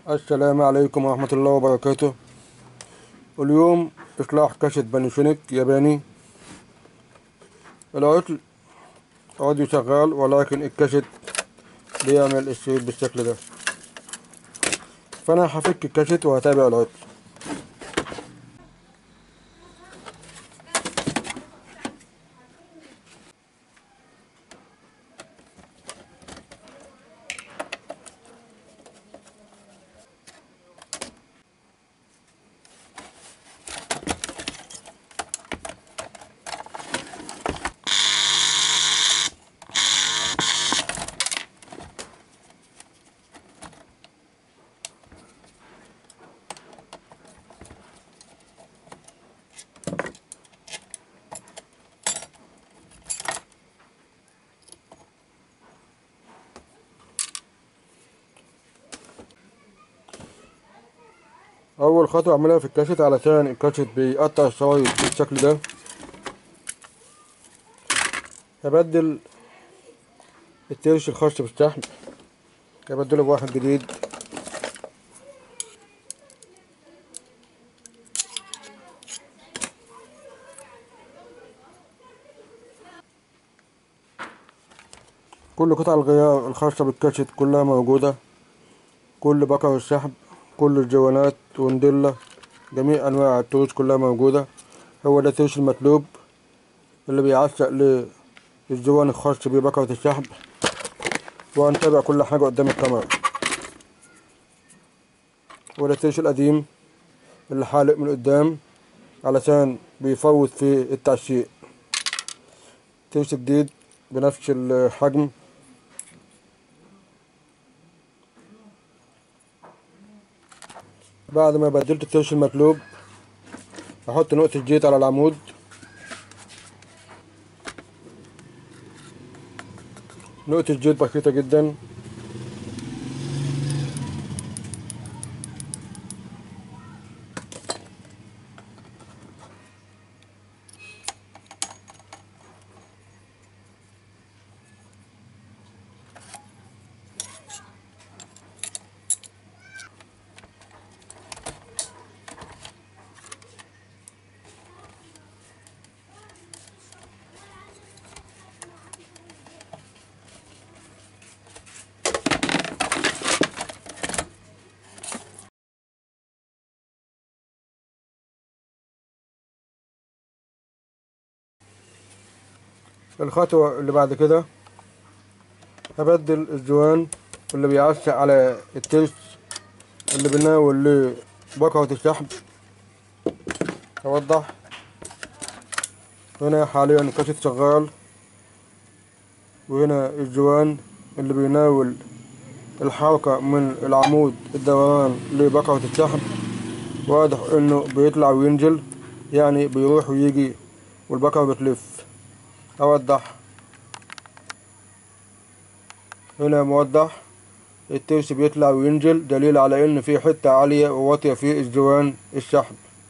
السلام عليكم ورحمة الله وبركاته اليوم إصلاح كاسة باناسونيك ياباني العطل عادي شغال ولكن الكاسة بيعمل السيول بالشكل ده فأنا هفك الكاسة وهتابع العطل أول خطوة أعملها في الكاسيت علشان الكاسيت بيقطع الشرايط بالشكل ده هبدل الترش الخاص بالشحن هبدله بواحد جديد كل قطع الغيار الخاصة بالكاسيت كلها موجودة كل بكر السحب كل الجوانات وندلة جميع أنواع التروس كلها موجودة هو ده الترش المطلوب اللي بيعشق للجوان الخاص ببكرة السحب وهنتابع كل حاجة قدام الكاميرا وده الترش القديم اللي حالق من قدام علشان بيفوت في التعشيق ترش جديد بنفس الحجم بعد ما بدلت الترش المطلوب احط نقطة زيت على العمود نقطة زيت بسيطة جدا الخطوة اللي بعد كده هبدل الجوان اللي بيعشق على الترس اللي بناول لبكرة الشحن هوضح هنا حاليا الكاسيت شغال وهنا الجوان اللي بيناول الحركة من العمود الدوران لبكرة الشحن واضح انه بيطلع وينزل يعني بيروح ويجي والبكرة بتلف اوضح هنا موضح الترس بيطلع وينزل دليل على ان في حتة عالية وواطية في الجوان الشحن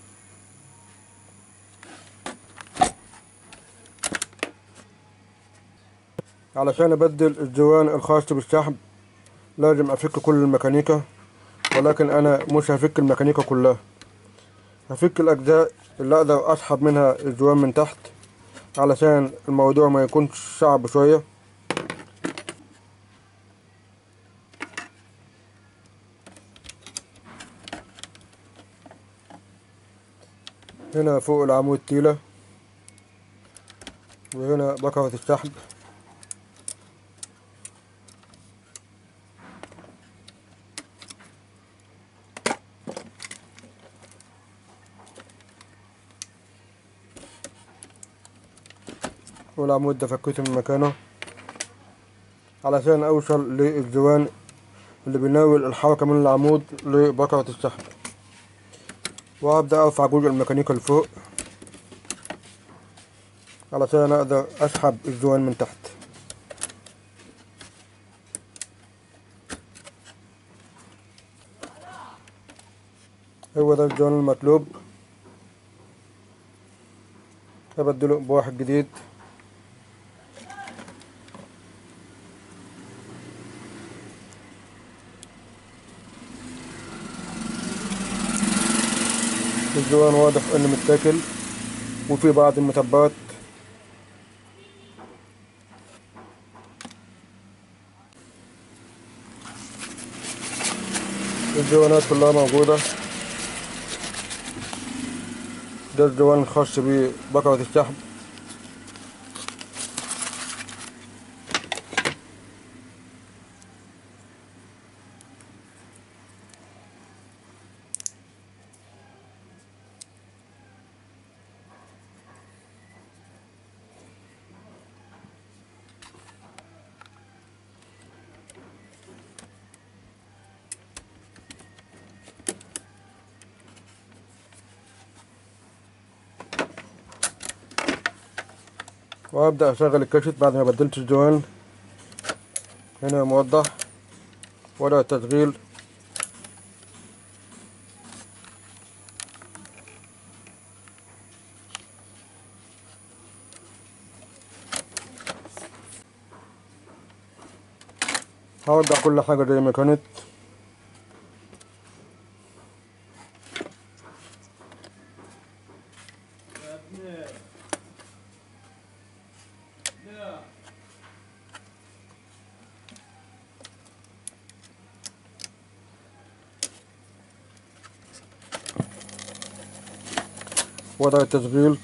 علشان ابدل الجوان الخاص بالسحب لازم افك كل الميكانيكا ولكن انا مش هفك الميكانيكا كلها هفك الاجزاء اللي اقدر اسحب منها الجوان من تحت علشان الموضوع ما يكونش صعب شوية هنا فوق العمود تيلة وهنا بكرة السحب والعمود ده فكيته من مكانه علشان اوصل للجوان اللي بيناول الحركة من العمود لبكرة السحب وابدأ ارفع جزء الميكانيكا لفوق علشان اقدر اسحب الجوان من تحت هو ده الجوان المطلوب هبدله بواحد جديد الجوان واضح انه متاكل وفي بعض المتبات الجوانات كلها موجودة ده الجوان الخاص ببقرة الشحم وابدا اشغل الكشف بعد ما بدلت الجوان هنا موضح ولا تشغيل هرجع كل حاجة زي ما كانت وضع التشغيل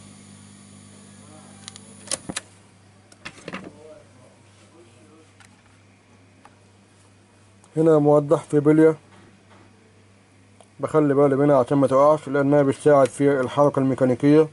هنا موضح في بلية بخلي بالي منها عشان ما تقعش لانها بتساعد في الحركة الميكانيكية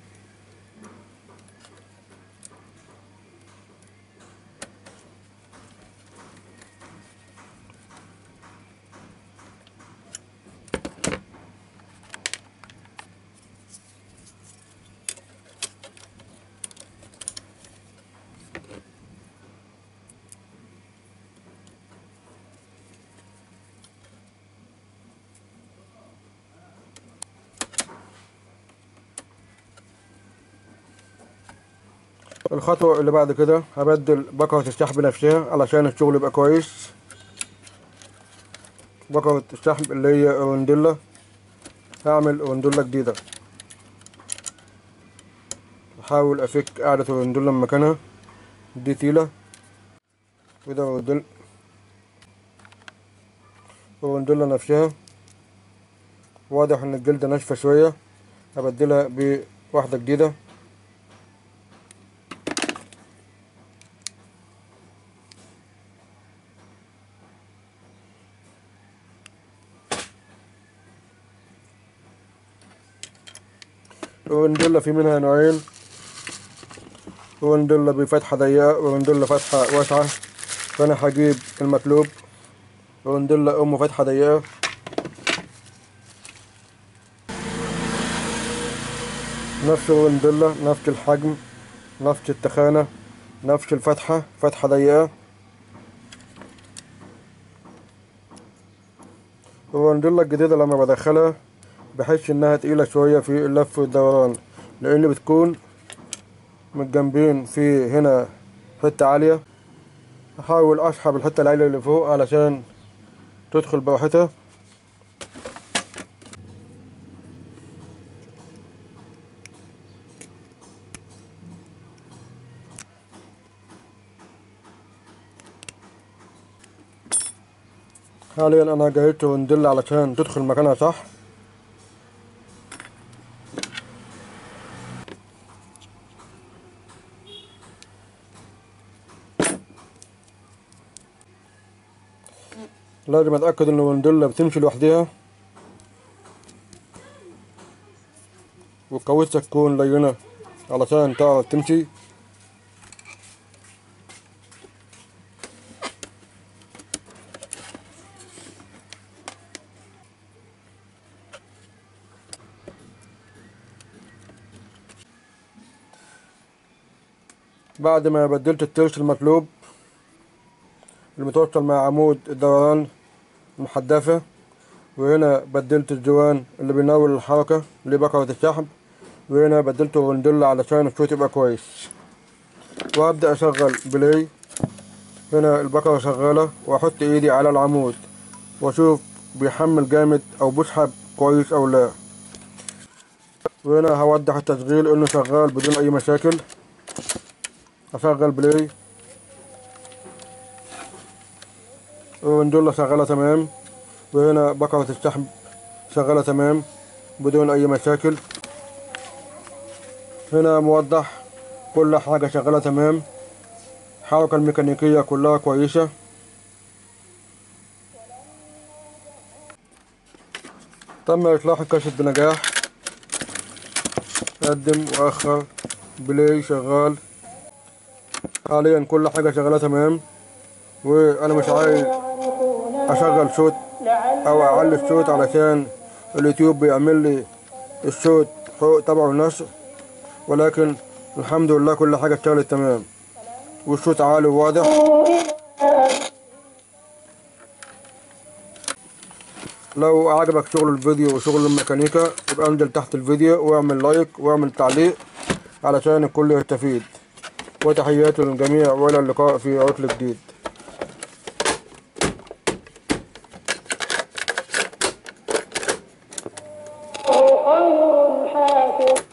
الخطوة اللي بعد كده هبدل بكرة الشحم نفسها علشان الشغل يبقى كويس بكرة الشحم اللي هي رونديلا هعمل رونديلا جديدة بحاول افك قاعدة الرونديلا من مكانها دي تيلة وده رونديلا الرونديلا نفسها واضح ان الجلدة ناشفة شوية هبدلها بواحدة جديدة ورندلة في منها نوعين ورندلة بفتحة ضيقة ورندلة فتحة واسعة فأنا هجيب المطلوب ورندلة أم فتحة ضيقة نفس الرندلة نفس الحجم نفس التخانة نفس الفتحة فتحة ضيقة الرندلة الجديدة لما بدخلها بحس انها تقيلة شوية في اللف والدوران لان بتكون متجنبين في هنا حتة عالية احاول اسحب الحتة العالية اللي فوق علشان تدخل براحتها حاليا انا جهزت وندل علشان تدخل مكانها صح لازم اتاكد ان الوندلة بتمشي لوحدها والكاوتشة تكون لينة علشان تعرف تمشي بعد ما بدلت الترس المطلوب المتوصل مع عمود الدوران المحدفة وهنا بدلت الجوان اللي بيناول الحركة لبقرة الشحم وهنا بدلت الرندلة علشان الصوت يبقى كويس وابدأ اشغل بلاي هنا البقرة شغالة واحط ايدي على العمود واشوف بيحمل جامد او بيسحب كويس او لا وهنا هوضح التشغيل انه شغال بدون اي مشاكل اشغل بلاي والمندولة شغالة تمام وهنا بقرة الشحن شغالة تمام بدون اي مشاكل هنا موضح كل حاجة شغالة تمام الحركة الميكانيكية كلها كويسة تم إصلاح الكاسيت بنجاح قدم وأخر بلاي شغال حاليا كل حاجة شغالة تمام وأنا مش عايز أشغل صوت أو أعلي الصوت علشان اليوتيوب بيعمل لي الصوت فوق تبع النشر ولكن الحمد لله كل حاجة اشتغلت تمام والصوت عالي وواضح لو عجبك شغل الفيديو وشغل الميكانيكا يبقى انزل تحت الفيديو واعمل لايك واعمل تعليق علشان الكل يستفيد وتحياتي للجميع والى اللقاء في عطل جديد خير حافظ